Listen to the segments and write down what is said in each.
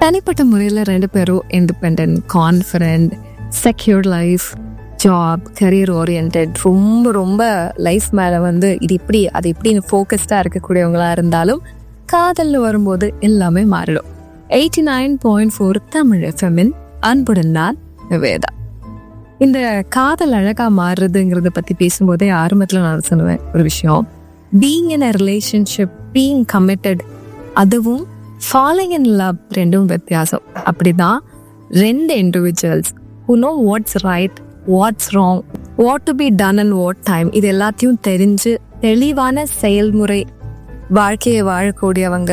தனிப்பட்ட முறையில் ரெண்டு பேரும் independent confident secure life job career oriented ரொம்ப ரொம்ப லைஃப் மேலே வந்து இது இப்படி அது இப்படின்னு ஃபோக்கஸ்டாக இருக்கக்கூடியவங்களா இருந்தாலும் காதல்னு வரும்போது எல்லாமே மாறிடும் eighty nine point four Tamil எஃப்எம்மின் அன்புடன் நான் நிவேதா இந்த காதல் அழகா மாறுறதுங்கிறத பத்தி பேசும்போதே ஆரம்பத்துல நான் சொல்லுவேன் ஒரு விஷயம் being in a relationship being committed அதுவும் ஃபாலோயிங் இன் லவ் ரெண்டும் வித்தியாசம் அப்படிதான் ரெண்டு individuals who know what's right what's wrong what to be done and what time இது எல்லாத்தையும் தெரிஞ்சு தெளிவான செயல்முறை வாழ்க்கையை வாழக்கூடியவங்க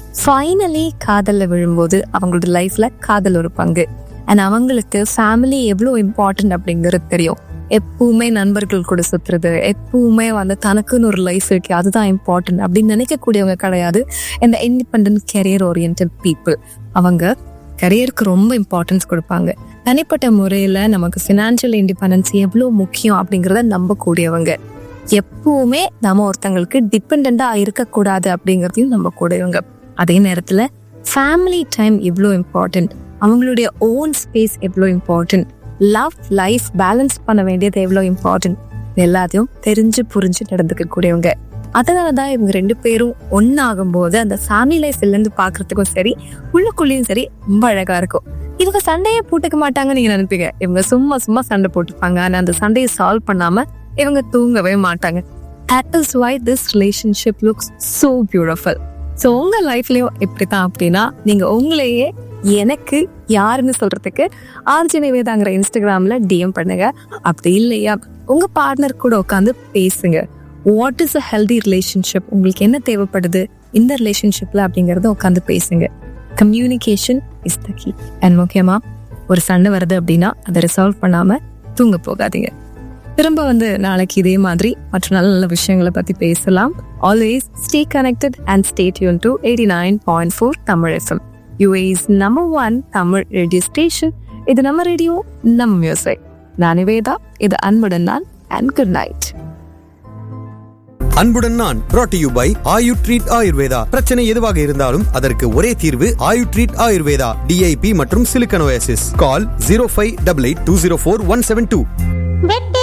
ஃபைனலி காதல்ல விழும்போது அவங்களோட லைஃப்ல காதல் ஒரு பங்கு அண்ட் அவங்களுக்கு ஃபேமிலி எவ்வளோ இம்பார்ட்டன்ட் அப்படிங்கிறது தெரியும் எப்பவுமே நண்பர்கள் கூட சுத்துறது எப்பவுமே வந்து தனக்குன்னு ஒரு லைஃப் இருக்கு அதுதான் இம்பார்ட்டன்ட் அப்படின்னு நினைக்கக்கூடியவங்க கிடையாது இந்த இண்டிபெண்ட் கெரியர் ஓரியன்ட் பீப்புள் அவங்க கரியருக்கு ரொம்ப இம்பார்ட்டன்ஸ் கொடுப்பாங்க தனிப்பட்ட முறையில் நமக்கு ஃபினான்ஷியல் இண்டிபெண்டன்ஸ் எவ்வளோ முக்கியம் அப்படிங்கிறத நம்பக்கூடியவங்க எப்பவுமே நம்ம ஒருத்தங்களுக்கு டிபெண்டா இருக்கக்கூடாது அப்படிங்கிறதையும் நம்பக்கூடியவங்க அதே நேரத்தில் ஃபேமிலி டைம் எவ்வளோ இம்பார்ட்டன்ட் அவங்களுடைய ஓன் ஸ்பேஸ் எவ்வளோ இம்பார்ட்டன்ட் லவ் லைஃப் பேலன்ஸ் பண்ண வேண்டியது எவ்வளோ இம்பார்ட்டன்ட் எல்லாத்தையும் தெரிஞ்சு புரிஞ்சு நடந்துக்க கூடியவங்க அதனால தான் இவங்க ரெண்டு பேரும் ஒன்னாகும் போது அந்த ஃபேமிலி லைஃப் இருந்து பாக்குறதுக்கும் சரி உள்ளுக்குள்ளேயும் சரி ரொம்ப அழகா இருக்கும் இவங்க சண்டையே போட்டுக்க மாட்டாங்கன்னு நீங்க நினைப்பீங்க இவங்க சும்மா சும்மா சண்டை போட்டுப்பாங்க ஆனா அந்த சண்டையை சால்வ் பண்ணாம இவங்க தூங்கவே மாட்டாங்க that is why this relationship looks so beautiful so உங்க லைஃப்லயும் இப்படித்தான் அப்படின்னா நீங்க உங்களையே எனக்கு யாருன்னு சொல்றதுக்கு ஆர்ஜி நிவேதாங்கிற இன்ஸ்டாகிராம்ல டிஎம் பண்ணுங்க அப்படி இல்லையா உங்க பார்ட்னர் கூட உட்காந்து பேசுங்க what is a healthy relationship உங்களுக்கு என்ன தேவைப்படுது இந்த ரிலேஷன்ஷிப்ல அப்படிங்கறத உட்காந்து பேசுங்க communication is the key and முக்கியமா ஒரு சண்டை வருது அப்படின்னா அதை ரிசால்வ் பண்ணாம தூங்க போகாதீங்க திரும்ப வந்து நாளைக்கு இதே மாதிரி மற்ற நல்ல நல்ல விஷயங்களை பத்தி பேசலாம் always stay connected and stay tuned to eighty nine point four Tamil FM US number one Tamil radio station இது நம்ம ரேடியோ நம்ம மியூசிக் நான் நிவேதா இது அன்புடன் நான் அண்ட் குட் நைட் அன்புடன் நான் brought to you by Ayu treat Ayurveda பிரச்சனை எதுவாக இருந்தாலும் அதற்கு ஒரே தீர்வு ஆயு ட்ரீட் ஆயுர்வேதா டிஐபி மற்றும் சிலிக்கனோசிஸ் call zero five double eight two zero four one seven two வெட்டி